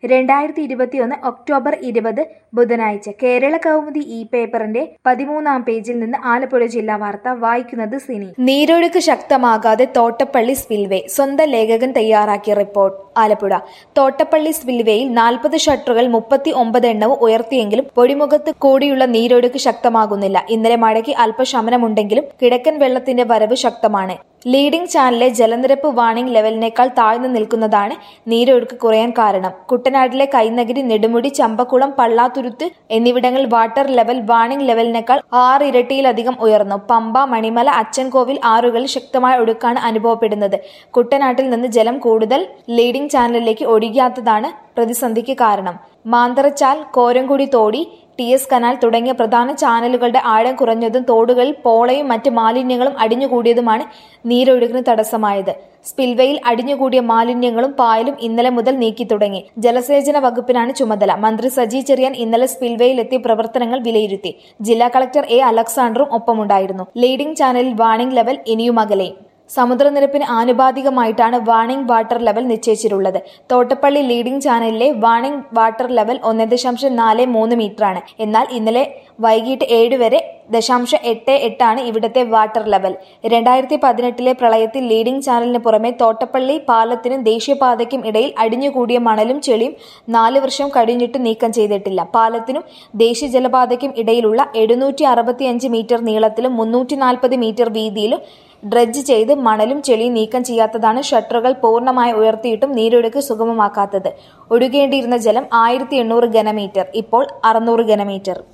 രണ്ടായിരത്തി ഇരുപത്തിയൊന്ന് ഒക്ടോബർ ഇരുപത് ബുധനാഴ്ച കേരള കൗമുദി ഇ പേപ്പറിന്റെ പതിമൂന്നാം പേജിൽ നിന്ന് ആലപ്പുഴ ജില്ലാ വാർത്ത വായിക്കുന്നത് സിനി നീരൊഴുക്ക് ശക്തമാകാതെ തോട്ടപ്പള്ളി സ്പിൽവേ സ്വന്തം ലേഖകൻ തയ്യാറാക്കിയ റിപ്പോർട്ട് ആലപ്പുഴ തോട്ടപ്പള്ളി സ്പിൽവേയിൽ നാൽപ്പത് ഷട്ടറുകൾ മുപ്പത്തി ഒമ്പത് എണ്ണവും ഉയർത്തിയെങ്കിലും പൊടിമുഖത്ത് കൂടിയുള്ള നീരൊഴുക്ക് ശക്തമാകുന്നില്ല ഇന്നലെ മഴയ്ക്ക് അല്പശമനമുണ്ടെങ്കിലും കിഴക്കൻ വെള്ളത്തിന്റെ വരവ് ശക്തമാണ് ലീഡിംഗ് ചാനലിലെ ജലനിരപ്പ് വാണിംഗ് ലെവലിനേക്കാൾ താഴ്ന്നു നിൽക്കുന്നതാണ് നീരൊഴുക്ക് കുറയാൻ കാരണം കുട്ടനാട്ടിലെ കൈനഗരി നെടുമുടി ചമ്പക്കുളം പള്ളാത്തുരുത്ത് എന്നിവിടങ്ങളിൽ വാട്ടർ ലെവൽ വാണിംഗ് ലെവലിനേക്കാൾ ആറ് ഇരട്ടിയിലധികം ഉയർന്നു പമ്പ മണിമല അച്ചൻകോവിൽ ആറുകളിൽ ശക്തമായ ഒഴുക്കാണ് അനുഭവപ്പെടുന്നത് കുട്ടനാട്ടിൽ നിന്ന് ജലം കൂടുതൽ ലീഡിംഗ് ചാനലിലേക്ക് ഒഴുകാത്തതാണ് പ്രതിസന്ധിക്ക് കാരണം മാന്തറച്ചാൽ കോരംകുടി തോടി ടി എസ് കനാൽ തുടങ്ങിയ പ്രധാന ചാനലുകളുടെ ആഴം കുറഞ്ഞതും തോടുകളിൽ പോളയും മറ്റ് മാലിന്യങ്ങളും അടിഞ്ഞുകൂടിയതുമാണ് നീരൊഴുകിന് തടസ്സമായത് സ്പിൽവേയിൽ അടിഞ്ഞുകൂടിയ മാലിന്യങ്ങളും പായലും ഇന്നലെ മുതൽ നീക്കി തുടങ്ങി ജലസേചന വകുപ്പിനാണ് ചുമതല മന്ത്രി സജി ചെറിയാൻ ഇന്നലെ സ്പിൽവേയിലെത്തി പ്രവർത്തനങ്ങൾ വിലയിരുത്തി ജില്ലാ കളക്ടർ എ അലക്സാണ്ടറും ഒപ്പമുണ്ടായിരുന്നു ലീഡിംഗ് ചാനലിൽ വാണിംഗ് ലെവൽ ഇനിയും അകലെ സമുദ്രനിരപ്പിന് ആനുപാതികമായിട്ടാണ് വാണിംഗ് വാട്ടർ ലെവൽ നിശ്ചയിച്ചിട്ടുള്ളത് തോട്ടപ്പള്ളി ലീഡിംഗ് ചാനലിലെ വാണിംഗ് വാട്ടർ ലെവൽ ഒന്ന് ദശാംശം നാല് മൂന്ന് മീറ്ററാണ് എന്നാൽ ഇന്നലെ വൈകിട്ട് ഏഴ് വരെ ദശാംശം എട്ട് എട്ടാണ് ഇവിടുത്തെ വാട്ടർ ലെവൽ രണ്ടായിരത്തി പതിനെട്ടിലെ പ്രളയത്തിൽ ലീഡിംഗ് ചാനലിന് പുറമെ തോട്ടപ്പള്ളി പാലത്തിനും ദേശീയപാതയ്ക്കും ഇടയിൽ അടിഞ്ഞുകൂടിയ മണലും ചെളിയും നാല് വർഷം കഴിഞ്ഞിട്ട് നീക്കം ചെയ്തിട്ടില്ല പാലത്തിനും ദേശീയ ജലപാതയ്ക്കും ഇടയിലുള്ള എഴുന്നൂറ്റി അറുപത്തിയഞ്ച് മീറ്റർ നീളത്തിലും മുന്നൂറ്റി നാൽപ്പത് മീറ്റർ വീതിയിലും ഡ്രഡ്ജ് ചെയ്ത് മണലും ചെളിയും നീക്കം ചെയ്യാത്തതാണ് ഷട്ടറുകൾ പൂർണ്ണമായി ഉയർത്തിയിട്ടും നീരൊഴുക്ക് സുഗമമാക്കാത്തത് ഒഴുകേണ്ടിയിരുന്ന ജലം ആയിരത്തി എണ്ണൂറ് ഘനമീറ്റർ ഇപ്പോൾ അറുന്നൂറ് ഘനമീറ്റർ